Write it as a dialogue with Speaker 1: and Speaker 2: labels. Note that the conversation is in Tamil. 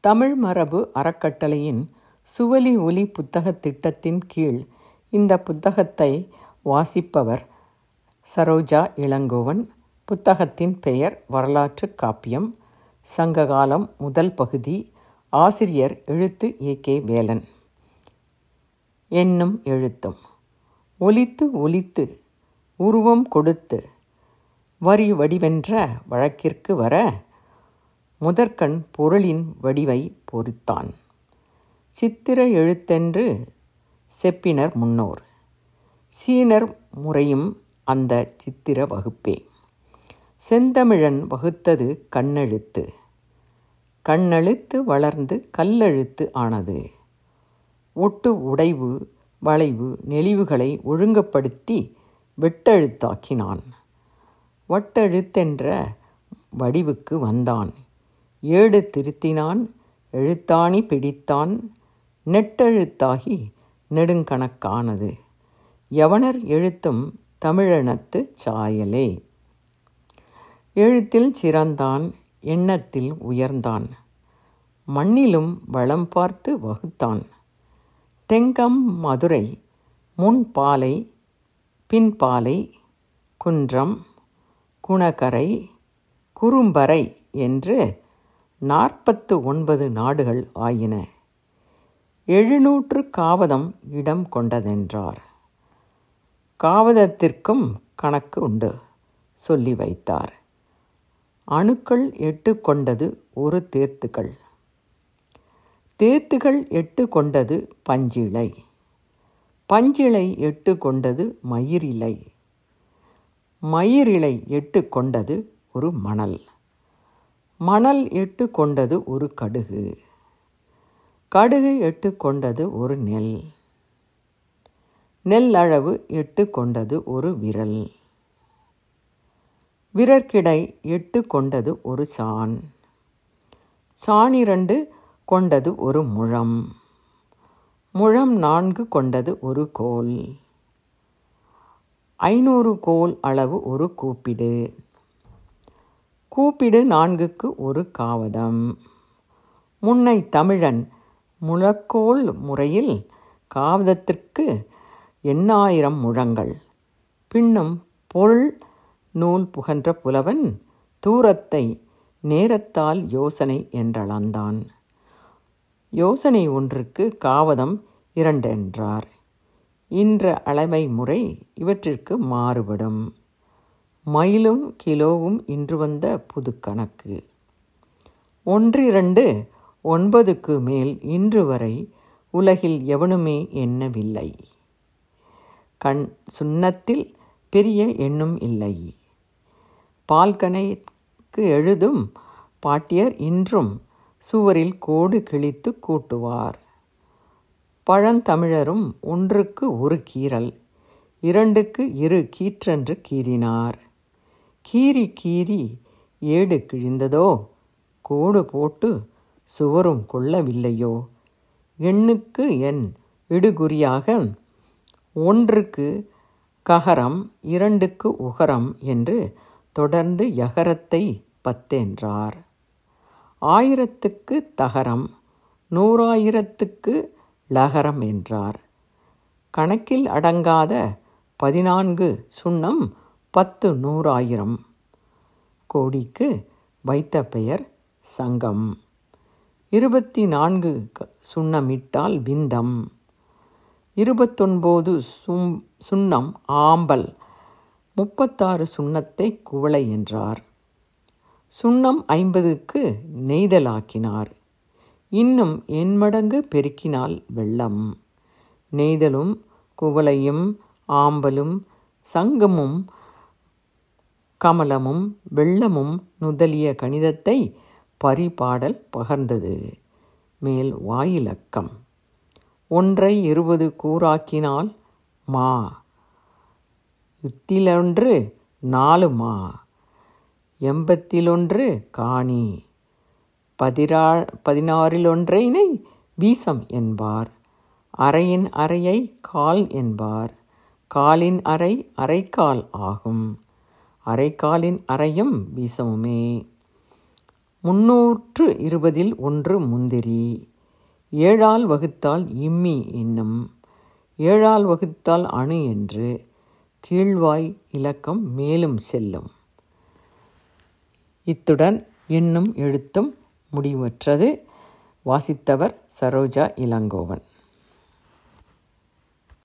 Speaker 1: தமிழ் மரபு அறக்கட்டளையின் சுவலி ஒலி புத்தகத் திட்டத்தின் கீழ் இந்த புத்தகத்தை வாசிப்பவர் சரோஜா இளங்கோவன் புத்தகத்தின் பெயர் வரலாற்று காப்பியம் சங்ககாலம் முதல் பகுதி ஆசிரியர் எழுத்து ஏ கே வேலன் எண்ணும் எழுத்தும் ஒலித்து ஒலித்து உருவம் கொடுத்து வரி வடிவென்ற வழக்கிற்கு வர முதற்கண் பொருளின் வடிவை பொறுத்தான் சித்திர எழுத்தென்று செப்பினர் முன்னோர் சீனர் முறையும் அந்த சித்திர வகுப்பே செந்தமிழன் வகுத்தது கண்ணெழுத்து கண்ணெழுத்து வளர்ந்து கல்லெழுத்து ஆனது ஒட்டு உடைவு வளைவு நெளிவுகளை ஒழுங்குபடுத்தி வெட்டெழுத்தாக்கினான் வட்டெழுத்தென்ற வடிவுக்கு வந்தான் ஏடு திருத்தினான் எழுத்தாணி பிடித்தான் நெட்டெழுத்தாகி நெடுங்கணக்கானது யவனர் எழுத்தும் தமிழனத்து சாயலே எழுத்தில் சிறந்தான் எண்ணத்தில் உயர்ந்தான் மண்ணிலும் வளம் பார்த்து வகுத்தான் தெங்கம் மதுரை முன்பாலை பின்பாலை குன்றம் குணகரை குறும்பறை என்று நாற்பத்து ஒன்பது நாடுகள் ஆயின எழுநூற்று காவதம் இடம் கொண்டதென்றார் காவதத்திற்கும் கணக்கு உண்டு சொல்லி வைத்தார் அணுக்கள் எட்டு கொண்டது ஒரு தேர்த்துகள் தேர்த்துகள் எட்டு கொண்டது பஞ்சிலை பஞ்சிலை எட்டு கொண்டது மயிரிலை மயிரிலை எட்டு கொண்டது ஒரு மணல் மணல் எட்டு கொண்டது ஒரு கடுகு கடுகு எட்டு கொண்டது ஒரு நெல் நெல் அளவு எட்டு கொண்டது ஒரு விரல் விரற்கிடை எட்டு கொண்டது ஒரு சான் சாணிரண்டு கொண்டது ஒரு முழம் முழம் நான்கு கொண்டது ஒரு கோல் ஐநூறு கோல் அளவு ஒரு கூப்பிடு கூப்பிடு நான்குக்கு ஒரு காவதம் முன்னை தமிழன் முழக்கோல் முறையில் காவதத்திற்கு எண்ணாயிரம் முழங்கள் பின்னும் பொருள் நூல் புகன்ற புலவன் தூரத்தை நேரத்தால் யோசனை என்றளந்தான் யோசனை ஒன்றுக்கு காவதம் இரண்டென்றார் இன்ற அளவை முறை இவற்றிற்கு மாறுபடும் மைலும் கிலோவும் இன்று வந்த புது கணக்கு ஒன்றிரண்டு ஒன்பதுக்கு மேல் இன்று வரை உலகில் எவனுமே எண்ணவில்லை கண் சுண்ணத்தில் பெரிய எண்ணும் இல்லை பால்கனைக்கு எழுதும் பாட்டியர் இன்றும் சுவரில் கோடு கிழித்து கூட்டுவார் பழந்தமிழரும் ஒன்றுக்கு ஒரு கீறல் இரண்டுக்கு இரு கீற்றென்று கீறினார் கீறி கீறி ஏடு கிழிந்ததோ கோடு போட்டு சுவரும் கொள்ளவில்லையோ எண்ணுக்கு எண் இடுகுறியாக ஒன்றுக்கு ககரம் இரண்டுக்கு உகரம் என்று தொடர்ந்து யகரத்தை பத்தென்றார் ஆயிரத்துக்கு தகரம் நூறாயிரத்துக்கு லகரம் என்றார் கணக்கில் அடங்காத பதினான்கு சுண்ணம் பத்து நூறாயிரம் கோடிக்கு வைத்த பெயர் சங்கம் இருபத்தி நான்கு சுண்ணமிட்டால் விந்தம் இருபத்தொன்பது சும் சுண்ணம் ஆம்பல் முப்பத்தாறு சுண்ணத்தை குவளை என்றார் சுண்ணம் ஐம்பதுக்கு நெய்தலாக்கினார் இன்னும் எண்மடங்கு பெருக்கினால் வெள்ளம் நெய்தலும் குவளையும் ஆம்பலும் சங்கமும் கமலமும் வெள்ளமும் நுதலிய கணிதத்தை பரிபாடல் பகர்ந்தது மேல் வாயிலக்கம் ஒன்றை இருபது கூறாக்கினால் மா யுத்திலொன்று நாலு மா எண்பத்திலொன்று காணி பதிரா பதினாறிலொன்றைனை வீசம் என்பார் அறையின் அறையை கால் என்பார் காலின் அறை அரைக்கால் ஆகும் அரைக்காலின் அறையும் வீசமுமே முன்னூற்று இருபதில் ஒன்று முந்திரி ஏழால் வகுத்தால் இம்மி என்னும் ஏழால் வகுத்தால் அணு என்று கீழ்வாய் இலக்கம் மேலும் செல்லும் இத்துடன் எண்ணும் எழுத்தும் முடிவற்றது வாசித்தவர் சரோஜா இளங்கோவன்